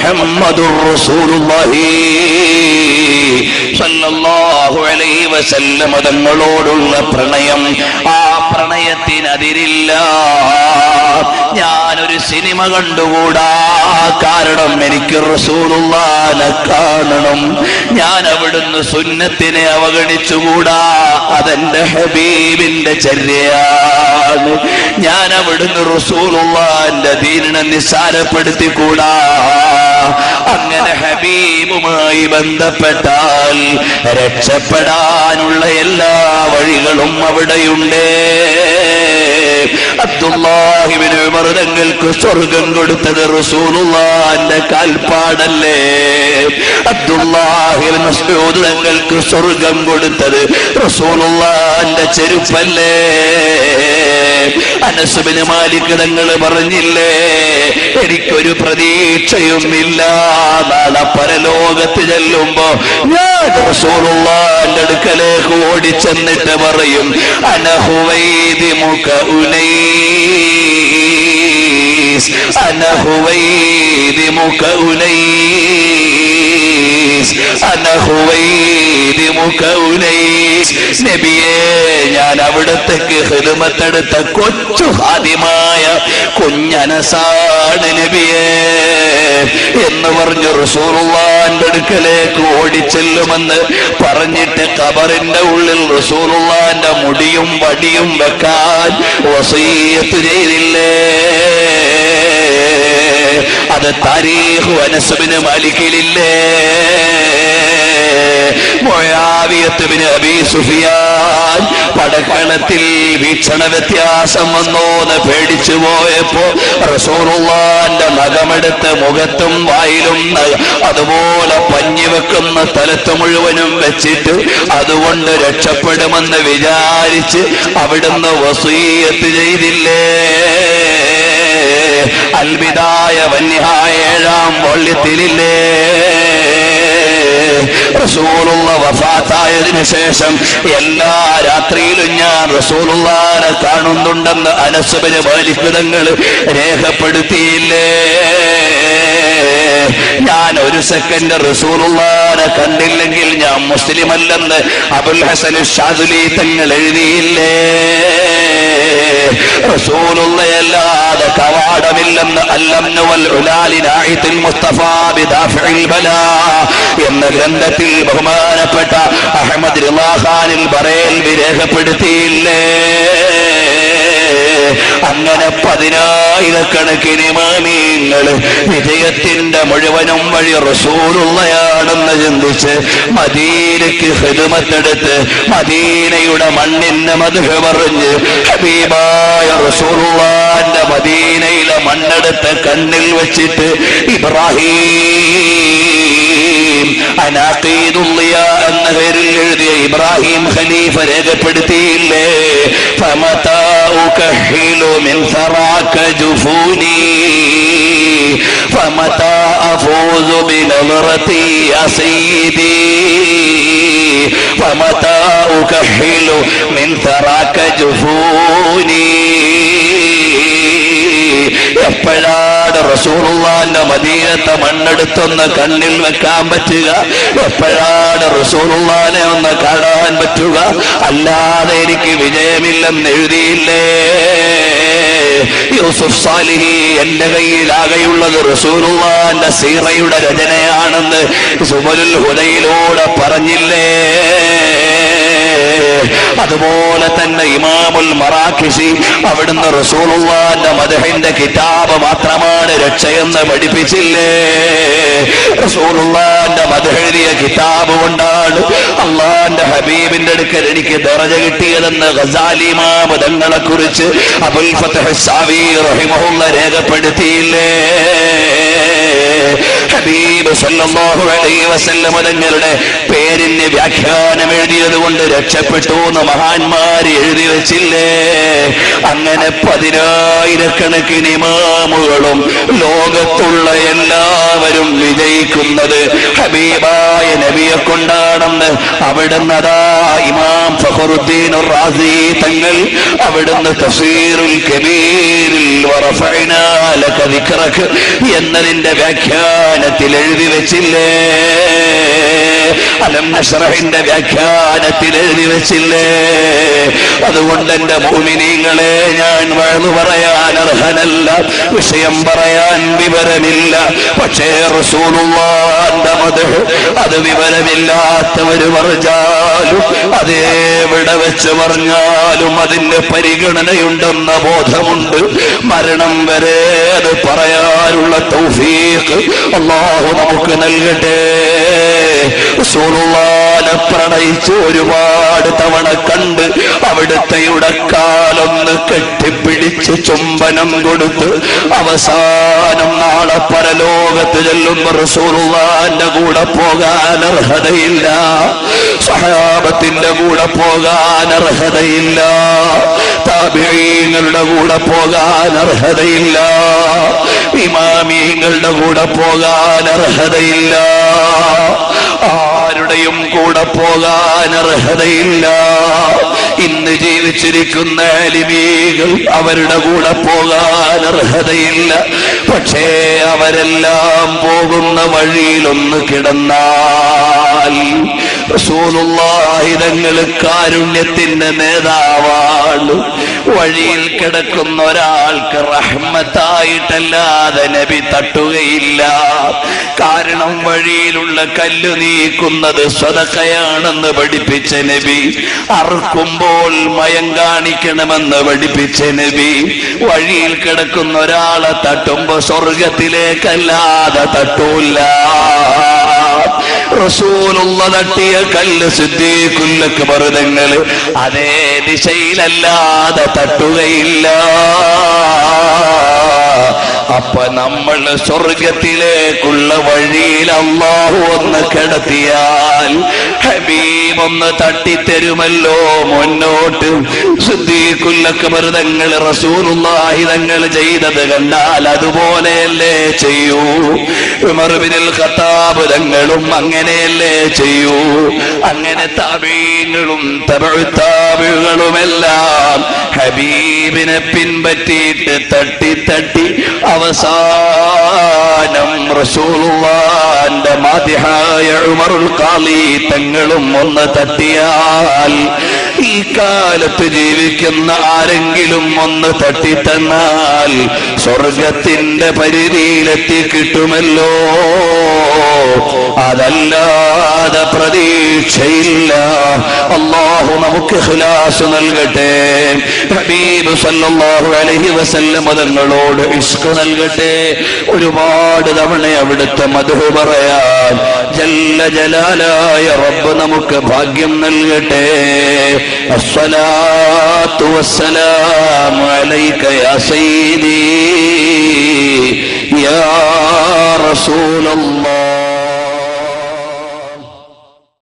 മുഹമ്മദുർ റസൂലുള്ളാഹി സല്ലല്ലാഹു അലൈഹി വസല്ലമ തങ്ങളോടുള്ള പ്രണയം ആ പ്രണയത്തിനതിരില്ല ഞാനൊരു സിനിമ കണ്ടുകൂടാ കാരണം എനിക്ക് റസൂലുള്ളാനെ കാണണം ഞാൻ അവിടുന്ന് സുന്നത്തിനെ അവഗണിച്ചുകൂടാ അതെന്റെ ഹബീബിന്റെ ചര്യയാണ് ഞാൻ അവിടുന്ന് റസൂലുള്ളാന്റെ ദീനിനെ നിസ്സാരപ്പെടുത്തിക്കൂടാ അങ്ങനെ ഹബീബുമായി ബന്ധപ്പെട്ടാൽ രക്ഷപ്പെടാനുള്ള എല്ലാ വഴികളും അവിടെയുണ്ട് അബ്ദുല്ലാഹിബിന് മൃതങ്ങൾക്ക് സ്വർഗം കൊടുത്തത് റസൂലുള്ളാന്റെ കാൽപ്പാടല്ലേ അബ്ദുല്ലാഹിബിൻ മസ്ഊദ് തങ്ങൾക്ക് സ്വർഗം കൊടുത്തത് റസൂലുള്ളാന്റെ ചെരുപ്പല്ലേ അനസുബിന് മാലിക് തങ്ങൾ പറഞ്ഞില്ലേ എനിക്കൊരു പ്രതീക്ഷയും ഇല്ല നാളെ പരലോകത്ത് ചെല്ലുമ്പോ ഞാൻ റസൂലുള്ളാന്റെ അടുക്കലേക്ക് ഓടിച്ചെന്നിട്ട് പറയും അനഹുവൈദി മുഖ ഉനൈസ് അനഹുവൈദി മുഖ ഉനൈസ് അനഹുവൈദി മുഖ ഉനൈസ് നബിയേ ഞാൻ അവിടത്തേക്ക് ഹിദമത്തെടുത്ത കൊച്ചു ഹാദ്യമായ കുഞ്ഞനസാണ് നബിയേ എന്ന് പറഞ്ഞു റസൂറുള്ളാന്റെ അടുക്കലേക്ക് ഓടിച്ചെല്ലുമെന്ന് പറഞ്ഞിട്ട് കബറിന്റെ ഉള്ളിൽ റസൂറുള്ളാന്റെ മുടിയും വടിയും വെക്കാൻ വസീയത്ത് ചെയ്തില്ലേ അത് താരീഖ് അനസബിന് മാലിക്കിലില്ലേ മുആവിയത്തുബ്നു അബീ സുഫിയാൻ പടക്കളത്തിൽ വീക്ഷണ വ്യത്യാസം വന്നോന്ന് പേടിച്ചു പോയപ്പോ റസൂറുള്ളാന്റെ നഖമെടുത്ത് മുഖത്തും വായിലും ന- അതുപോലെ പഞ്ഞി വെക്കുന്ന സ്ഥലത്ത് മുഴുവനും വെച്ചിട്ട് അതുകൊണ്ട് രക്ഷപ്പെടുമെന്ന് വിചാരിച്ച് അവിടുന്ന് വസീയത്ത് ചെയ്തില്ലേ അൽവിദായ വന്യഹായ ഏഴാം വള്ളിത്തിലില്ലേ റസൂലുള്ള വഫാത്തായതിനു ശേഷം എല്ലാ രാത്രിയിലും ഞാൻ റസൂലുള്ളാനെ കാണുന്നുണ്ടെന്ന് അനസുബിന് ബാലിക്കുതങ്ങൾ രേഖപ്പെടുത്തിയില്ലേ ഞാൻ ഒരു സെക്കൻഡ് റസൂലുള്ളാനെ കണ്ടില്ലെങ്കിൽ ഞാൻ മുസ്ലിം അല്ലെന്ന് അബുൽ ഹസൻ ഷാദുലി തങ്ങൾ എഴുതിയില്ലേ റസൂലുള്ളയല്ലാതെ കവാടമില്ലെന്ന് അല്ലംനു വൽ ഉലാലി നായിത്തുൽ മുസ്തഫ ബിദാഫിൽ ബലാ എന്ന ഗ്രന്ഥത്തിൽ ബഹുമാനപ്പെട്ട അഹമ്മദ് റിളാഖാനിൽ ബറേൽവി രേഖപ്പെടുത്തിയില്ലേ അങ്ങനെ പതിനായിരക്കണക്കിന് ഇമാമീങ്ങൾ വിജയത്തിന്റെ മുഴുവനും വഴി റസൂലുള്ളയാണെന്ന് ചിന്തിച്ച് മദീനയ്ക്ക് ഹിദമത്തെടുത്ത് മദീനയുടെ മണ്ണിന്റെ മധുര പറഞ്ഞ് ഹബീബായ റസൂലുള്ളാന്റെ മദീനയിലെ മണ്ണെടുത്ത് കണ്ണിൽ വെച്ചിട്ട് ഇബ്രാഹിം അനാഖീദുള്ളിയ എന്ന പേരിൽ എഴുതിയ ഇബ്രാഹിം ഖലീഫ രേഖപ്പെടുത്തിയില്ലേ فمتى أكحل من ثراك جفوني فمتى أفوز بنظرتي يا سيدي فمتى أكحل من ثراك جفوني എപ്പോഴാണ് റസൂറുള്ളാന്റെ മദീനത്തെ മണ്ണെടുത്തൊന്ന് കണ്ണിൽ വെക്കാൻ പറ്റുക എപ്പോഴാണ് റസൂറുള്ളാനെ ഒന്ന് കാണാൻ പറ്റുക അല്ലാതെ എനിക്ക് വിജയമില്ലെന്ന് എഴുതിയില്ലേ യൂസുഫ് സാലിഹി എന്റെ കയ്യിലാകെയുള്ളത് റസൂറുള്ളാന്റെ സീറയുടെ രചനയാണെന്ന് സുമലുൽ ഹുദയിലൂടെ പറഞ്ഞില്ലേ അതുപോലെ തന്നെ ഇമാമുൽ മറാഖിഷി അവിടുന്ന് റസൂലുള്ളാന്റെ മദഹിന്റെ കിതാബ് മാത്രമാണ് രക്ഷയെന്ന് പഠിപ്പിച്ചില്ലേ റസൂലുള്ളാന്റെ മദഹെഴുതിയ കിതാബ് കൊണ്ടാണ് അള്ളാന്റെ ഹബീബിന്റെ അടുക്കൽ എനിക്ക് ദറജ കിട്ടിയതെന്ന് ഗസാലി മാമതങ്ങളെ കുറിച്ച് അബുൽ ഫത്തഹ് സാവി റഹിമഹുള്ള രേഖപ്പെടുത്തിയില്ലേ ഹബീബ് സല്ലല്ലാഹു അലൈഹി വസല്ലം തങ്ങളുടെ പേരിന് വ്യാഖ്യാനം എഴുതിയത് കൊണ്ട് രക്ഷപ്പെട്ടു എന്ന് മഹാന്മാര് എഴുതി വെച്ചില്ലേ അങ്ങനെ പതിനായിരക്കണക്കിന് ഇമാമുകളും ലോകത്തുള്ള എല്ലാ എല്ലാവരും വിജയിക്കുന്നത് ഹബീബായ നബിയെ കൊണ്ടാണെന്ന് അവിടുന്ന് അതാ ഇമാം ഫഖറുദ്ദീൻ റാസി തങ്ങൾ അവിടുന്ന് തഫ്സീറുൽ കബീരിൽ വറഫഅനാ ലക ദിക്റക എന്നതിന്റെ വ്യാഖ്യാനത്തിൽ എഴുതി വെച്ചില്ലേ അലം നഷ്റഹിന്റെ വ്യാഖ്യാനത്തിൽ എഴുതി വെച്ചില്ലേ അതുകൊണ്ട് എന്റെ ഭൂമിനീങ്ങളെ ഞാൻ വഴന്നു പറയാൻ അർഹനല്ല വിഷയം പറയാൻ വിവരമില്ല പക്ഷേ റസൂലുള്ളാന്റെ മദ്ഹ് അത് വിവരമില്ലാത്തവര് പറഞ്ഞാലും അതേവിടെ വെച്ച് പറഞ്ഞാലും അതിന്റെ പരിഗണനയുണ്ടെന്ന ബോധമുണ്ട് മരണം വരെ അത് പറയാനുള്ള തൗഫീഖ് അള്ളാഹു നമുക്ക് നൽകട്ടെ റസൂലുള്ളാനെ പ്രണയിച്ച് ഒരുപാട് തവണ കണ്ട് അവിടുത്തെ ഉടക്കാലൊന്ന് കെട്ടിപ്പിടിച്ച് ചുംബനം കൊടുത്ത് അവസാനം നാളെ പരലോകത്ത് ചെല്ലുമ്പോ റസൂലുള്ളാന്റെ കൂടെ പോകാൻ അർഹതയില്ല സഹാബത്തിന്റെ കൂടെ പോകാൻ അർഹതയില്ല താബിഈങ്ങളുടെ കൂടെ പോകാൻ അർഹതയില്ല ഇമാമീങ്ങളുടെ കൂടെ പോകാൻ അർഹതയില്ല ആരുടെയും കൂടെ പോകാൻ അർഹതയില്ല ഇന്ന് ജീവിച്ചിരിക്കുന്ന അലിമീകൾ അവരുടെ കൂടെ പോകാൻ അർഹതയില്ല പക്ഷേ അവരെല്ലാം പോകുന്ന വഴിയിലൊന്ന് കിടന്നാൽ റസൂലുള്ളാഹിതങ്ങൾ കാരുണ്യത്തിന്റെ നേതാവാണ് വഴിയിൽ കിടക്കുന്ന ഒരാൾക്ക് റഹ്മത്തായിട്ടല്ലാതെ നബി തട്ടുകയില്ല കാരണം വഴിയിലുള്ള കല്ല് നീക്കുന്നത് സ്വതക്കയാണെന്ന് പഠിപ്പിച്ച നബി അറുക്കുമ്പോൾ മയം കാണിക്കണമെന്ന് പഠിപ്പിച്ച നബി വഴിയിൽ കിടക്കുന്ന ഒരാളെ തട്ടുമ്പോ സ്വർഗത്തിലേക്കല്ലാതെ തട്ടൂല്ല റസൂലുള്ള തട്ടിയ കല്ല് സിദ്ദീഖുല്ലക്ക് മറുതങ്ങള് അതേ ദിശയിലല്ലാതെ തട്ടുകയില്ല അപ്പൊ നമ്മൾ സ്വർഗത്തിലേക്കുള്ള വഴിയിൽ അള്ളാഹു ഒന്ന് കിടത്തിയാൽ ഹബീബ് ഒന്ന് തട്ടിത്തരുമല്ലോ മുന്നോട്ട് സിദ്ദീഖുല്ലക്ക് മൃതങ്ങൾ റസൂലുള്ളാഹി തങ്ങൾ ചെയ്തത് കണ്ടാൽ അതുപോലെയല്ലേ ചെയ്യൂ ഉമർബിനിൽ ഖത്താബ് തങ്ങളും അങ്ങനെയല്ലേ ചെയ്യൂ അങ്ങനെ താബീങ്ങളും താബികളുമെല്ലാം ഹബീബിനെ പിൻപറ്റിയിട്ട് തട്ടി തട്ടി അവസാനം റസൂലുള്ളാന്റെ മാതിഹായ ഉമറുൽ ഖാലി തങ്ങളും ഒന്ന് തട്ടിയാൽ ഈ കാലത്ത് ജീവിക്കുന്ന ആരെങ്കിലും ഒന്ന് തട്ടിത്തന്നാൽ സ്വർഗത്തിന്റെ പരിധിയിലെത്തി കിട്ടുമല്ലോ അതല്ലാതെ പ്രതീക്ഷയില്ല അള്ളാഹു നമുക്ക് ഖിലാസ് നൽകട്ടെ ഹബീബ് സല്ലല്ലാഹു അലൈഹി വസല്ലം തങ്ങളോട് ഇഷ്ക് നൽകട്ടെ ഒരുപാട് തവണ അവിടുത്തെ മധു പറയാൻ ജല്ല ജലാലായ റബ്ബ് നമുക്ക് ഭാഗ്യം നൽകട്ടെ الصلاة والسلام عليك يا سيدي يا رسول الله